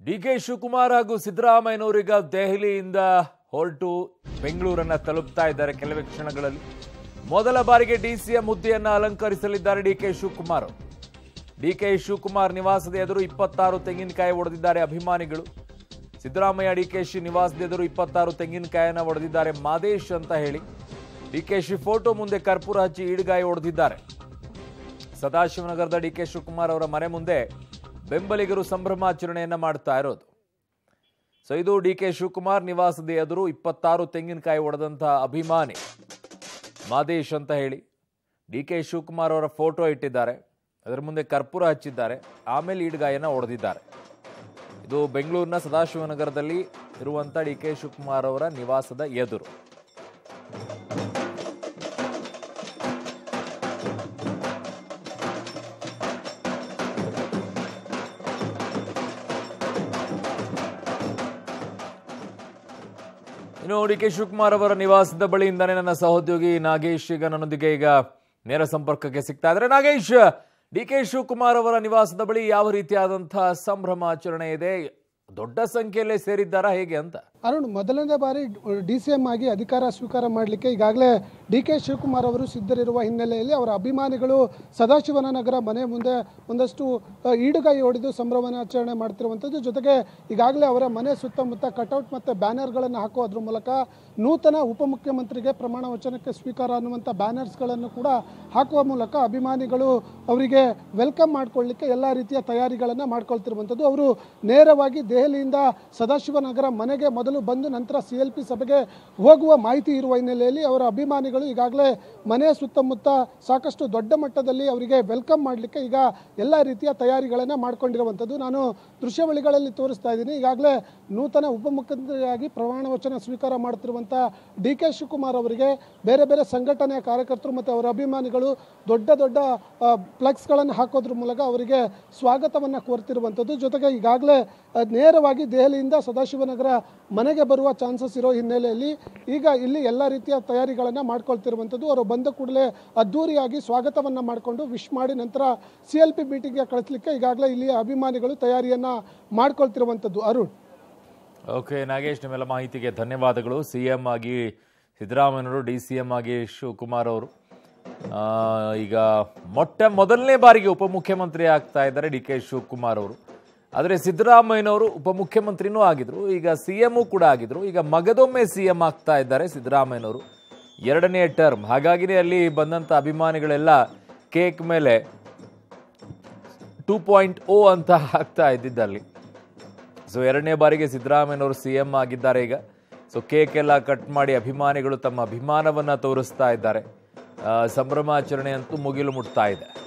D K Shivakumar ಹಾಗೂ ಸಿದ್ದರಾಮಯ್ಯನವರೀಗ ದೆಹಲಿಯಿಂದ ಹೊರಟು ಬೆಂಗಳೂರನ್ನ ತಲುಪ್ತಾ ಇದ್ದಾರೆ ಕೆಲವೇ ಕ್ಷಣಗಳಲ್ಲಿ ಮೊದಲ ಬಾರಿಗೆ ಡಿಸಿಎಂ ಹುದ್ದೆಯನ್ನ ಅಲಂಕರಿಸಲಿದ್ದಾರೆ D K Shivakumar D K Shivakumar ನಿವಾಸದ ಎದುರು ಇಪ್ಪತ್ತಾರು ತೆಂಗಿನಕಾಯಿ ಒಡೆದಿದ್ದಾರೆ ಅಭಿಮಾನಿಗಳು ಸಿದ್ದರಾಮಯ್ಯ ಡಿಕೆಶಿ ನಿವಾಸದ ಎದುರು ಇಪ್ಪತ್ತಾರು ತೆಂಗಿನಕಾಯಿಯನ್ನ ಒಡೆದಿದ್ದಾರೆ ಮಾದೇಶ್ ಅಂತ ಹೇಳಿ ಡಿಕೆಶಿ ಫೋಟೋ ಮುಂದೆ ಕರ್ಪೂರ ಹಚ್ಚಿ ಈಡುಗಾಯಿ ಹೊಡೆದಿದ್ದಾರೆ ಸದಾಶಿವನಗರದ ಡಿ ಕೆ ಶಿವಕುಮಾರ್ ಅವರ ಮನೆ ಮುಂದೆ ಬೆಂಬಲಿಗರು ಸಂಭ್ರಮಾಚರಣೆಯನ್ನ ಮಾಡ್ತಾ ಇರೋದು ಸೊ ಇದು ಡಿ ಕೆ ಶಿವಕುಮಾರ್ ನಿವಾಸದ ಎದುರು ಇಪ್ಪತ್ತಾರು ತೆಂಗಿನಕಾಯಿ ಒಡೆದಂತ ಅಭಿಮಾನಿ ಮಾದೇಶ್ ಅಂತ ಹೇಳಿ ಡಿ ಕೆ ಶಿವಕುಮಾರ್ ಅವರ ಫೋಟೋ ಇಟ್ಟಿದ್ದಾರೆ ಅದರ ಮುಂದೆ ಕರ್ಪೂರ ಹಚ್ಚಿದ್ದಾರೆ ಆಮೇಲೆ ಈಡ್ಗಾಯನ್ನ ಹೊಡೆದಿದ್ದಾರೆ ಇದು ಬೆಂಗಳೂರಿನ ಸದಾಶಿವನಗರದಲ್ಲಿ ಇರುವಂತ ಡಿ ಕೆ ಶಿವಕುಮಾರ್ ಅವರ ನಿವಾಸದ ಎದುರು ಇನ್ನು ಡಿ ಕೆ ಶಿವಕುಮಾರ್ ಅವರ ನಿವಾಸದ ಬಳಿಯಿಂದಾನೇ ನನ್ನ ಸಹೋದ್ಯೋಗಿ ನಾಗೇಶ್ ಈಗ ನನ್ನೊಂದಿಗೆ ಈಗ ನೇರ ಸಂಪರ್ಕಕ್ಕೆ ಸಿಗ್ತಾ ಇದ್ದಾರೆ ನಾಗೇಶ್ ಡಿ ಕೆ ಶಿವಕುಮಾರ್ ಅವರ ನಿವಾಸದ ಬಳಿ ಯಾವ ರೀತಿಯಾದಂತಹ ಸಂಭ್ರಮಾಚರಣೆ ಇದೆ ದೊಡ್ಡ ಸಂಖ್ಯೆಯಲ್ಲೇ ಸೇರಿದ್ದಾರಾ ಹೇಗೆ ಅಂತ ಅರುಣ್ ಮೊದಲನೇ ಬಾರಿ ಡಿ ಸಿ ಎಂ ಆಗಿ ಅಧಿಕಾರ ಸ್ವೀಕಾರ ಮಾಡಲಿಕ್ಕೆ ಈಗಾಗಲೇ ಡಿ ಕೆ ಶಿವಕುಮಾರ್ ಅವರು ಸಿದ್ಧರಿರುವ ಹಿನ್ನೆಲೆಯಲ್ಲಿ ಅವರ ಅಭಿಮಾನಿಗಳು ಸದಾಶಿವನ ನಗರ ಮನೆ ಮುಂದೆ ಒಂದಷ್ಟು ಅ, ಈಡುಗಾಯಿ ಹೊಡೆದು ಸಂಭ್ರಮಾಚರಣೆ ಮಾಡ್ತಿರುವಂಥದ್ದು ಜೊತೆಗೆ ಈಗಾಗಲೇ ಅವರ ಮನೆ ಸುತ್ತಮುತ್ತ ಕಟೌಟ್ ಮತ್ತು ಬ್ಯಾನರ್ಗಳನ್ನು ಹಾಕುವುದ್ರ ಮೂಲಕ ನೂತನ ಉಪಮುಖ್ಯಮಂತ್ರಿಗೆ ಪ್ರಮಾಣ ವಚನಕ್ಕೆ ಸ್ವೀಕಾರ ಅನ್ನುವಂಥ ಬ್ಯಾನರ್ಸ್ಗಳನ್ನು ಕೂಡ ಹಾಕುವ ಮೂಲಕ ಅಭಿಮಾನಿಗಳು ಅವರಿಗೆ ವೆಲ್ಕಮ್ ಮಾಡ್ಕೊಳ್ಳಿಕ್ಕೆ ಎಲ್ಲ ರೀತಿಯ ತಯಾರಿಗಳನ್ನು ಮಾಡ್ಕೊಳ್ತಿರುವಂಥದ್ದು ಅವರು ನೇರವಾಗಿ ದೆಹಲಿಯಿಂದ ಸದಾಶಿವನಗರ ಮನೆಗೆ ಮೊದಲು ಬಂದು ನಂತರ ಸಿ ಎಲ್ ಪಿ ಸಭೆಗೆ ಹೋಗುವ ಮಾಹಿತಿ ಇರುವ ಹಿನ್ನೆಲೆಯಲ್ಲಿ ಅವರ ಅಭಿಮಾನಿಗಳು ಈಗಾಗಲೇ ಮನೆಯ ಸುತ್ತಮುತ್ತ ಸಾಕಷ್ಟು ದೊಡ್ಡ ಮಟ್ಟದಲ್ಲಿ ಅವರಿಗೆ ವೆಲ್ಕಮ್ ಮಾಡಲಿಕ್ಕೆ ಈಗ ಎಲ್ಲ ರೀತಿಯ ತಯಾರಿಗಳನ್ನು ಮಾಡ್ಕೊಂಡಿರುವಂಥದ್ದು ನಾನು ದೃಶ್ಯಾವಳಿಗಳಲ್ಲಿ ತೋರಿಸ್ತಾ ಇದ್ದೀನಿ ಈಗಾಗಲೇ ನೂತನ ಉಪಮುಖ್ಯಮಂತ್ರಿಯಾಗಿ ಪ್ರಮಾಣ ವಚನ ಸ್ವೀಕಾರ ಮಾಡ್ತಿರುವಂಥ ಡಿ ಕೆ ಶಿವಕುಮಾರ್ ಅವರಿಗೆ ಬೇರೆ ಬೇರೆ ಸಂಘಟನೆಯ ಕಾರ್ಯಕರ್ತರು ಮತ್ತು ಅವರ ಅಭಿಮಾನಿಗಳು ದೊಡ್ಡ ದೊಡ್ಡ ಫ್ಲೆಕ್ಸ್ಗಳನ್ನು ಹಾಕೋದ್ರ ಮೂಲಕ ಅವರಿಗೆ ಸ್ವಾಗತವನ್ನು ಕೋರ್ತಿರುವಂಥದ್ದು ಜೊತೆಗೆ ಈಗಾಗಲೇ ಆ, ನೇರವಾಗಿ ದೆಹಲಿಯಿಂದ ಸದಾಶಿವನಗರ ಮನೆಗೆ ಬರುವ ಚಾನ್ಸಸ್ ಇರೋ ಹಿನ್ನೆಲೆಯಲ್ಲಿ ಈಗ ಇಲ್ಲಿ ಎಲ್ಲ ರೀತಿಯ ತಯಾರಿಗಳನ್ನು ಮಾಡ್ಕೊಳ್ತಿರುವಂಥದ್ದು ಅವರು ಬಂದ ಕೂಡಲೇ ಅದ್ಧೂರಿಯಾಗಿ ಸ್ವಾಗತವನ್ನು ಮಾಡಿಕೊಂಡು ವಿಶ್ ಮಾಡಿ ನಂತರ ಸಿ ಎಲ್ ಪಿ ಮೀಟಿಂಗ್ಗೆ ಕಳಿಸ್ಲಿಕ್ಕೆ ಈಗಾಗಲೇ ಇಲ್ಲಿಯ ಅಭಿಮಾನಿಗಳು ತಯಾರಿಯನ್ನು ಮಾಡ್ಕೊಳ್ತಿರುವಂಥದ್ದು ಅರುಣ್ ಓಕೆ ನಾಗೇಶ್ ನಿಮ್ಮೆಲ್ಲ ಮಾಹಿತಿಗೆ ಧನ್ಯವಾದಗಳು ಸಿ ಎಂ ಆಗಿ ಸಿದ್ದರಾಮಯ್ಯನವರು ಡಿ ಸಿ ಎಂ ಆಗಿ ಶಿವಕುಮಾರ್ ಅವರು ಆ, ಈಗ ಮೊಟ್ಟ ಮೊದಲನೇ ಬಾರಿಗೆ ಉಪಮುಖ್ಯಮಂತ್ರಿ ಆಗ್ತಾ ಇದ್ದಾರೆ ಡಿ ಕೆ ಶಿವಕುಮಾರ್ ಅವರು ಆದರೆ ಸಿದ್ದರಾಮಯ್ಯನವರು ಉಪಮುಖ್ಯಮಂತ್ರಿನೂ ಆಗಿದ್ರು ಈಗ ಸಿ ಎಂ ಕೂಡ ಆಗಿದ್ರು ಈಗ ಮಗದೊಮ್ಮೆ ಸಿ ಎಂ ಆಗ್ತಾ ಇದ್ದಾರೆ ಸಿದ್ದರಾಮಯ್ಯನವರು ಎರಡನೇ ಟರ್ಮ್ ಹಾಗಾಗಿನೇ ಅಲ್ಲಿ ಬಂದಂಥ ಅಭಿಮಾನಿಗಳೆಲ್ಲ ಕೇಕ್ ಮೇಲೆ ಟೂ ಪಾಯಿಂಟ್ ಓ ಅಂತ ಹಾಕ್ತಾ ಇದ್ದಿದ್ದಲ್ಲಿ ಸೊ ಎರಡನೇ ಬಾರಿಗೆ ಸಿದ್ದರಾಮಯ್ಯನವರು ಸಿ ಎಂ ಆಗಿದ್ದಾರೆ ಈಗ ಸೊ ಕೇಕ್ ಎಲ್ಲ ಕಟ್ ಮಾಡಿ ಅಭಿಮಾನಿಗಳು ತಮ್ಮ ಅಭಿಮಾನವನ್ನ ತೋರಿಸ್ತಾ ಇದ್ದಾರೆ ಆ, ಸಂಭ್ರಮಾಚರಣೆ ಅಂತೂ ಮುಗಿಲು ಮುಟ್ತಾ ಇದೆ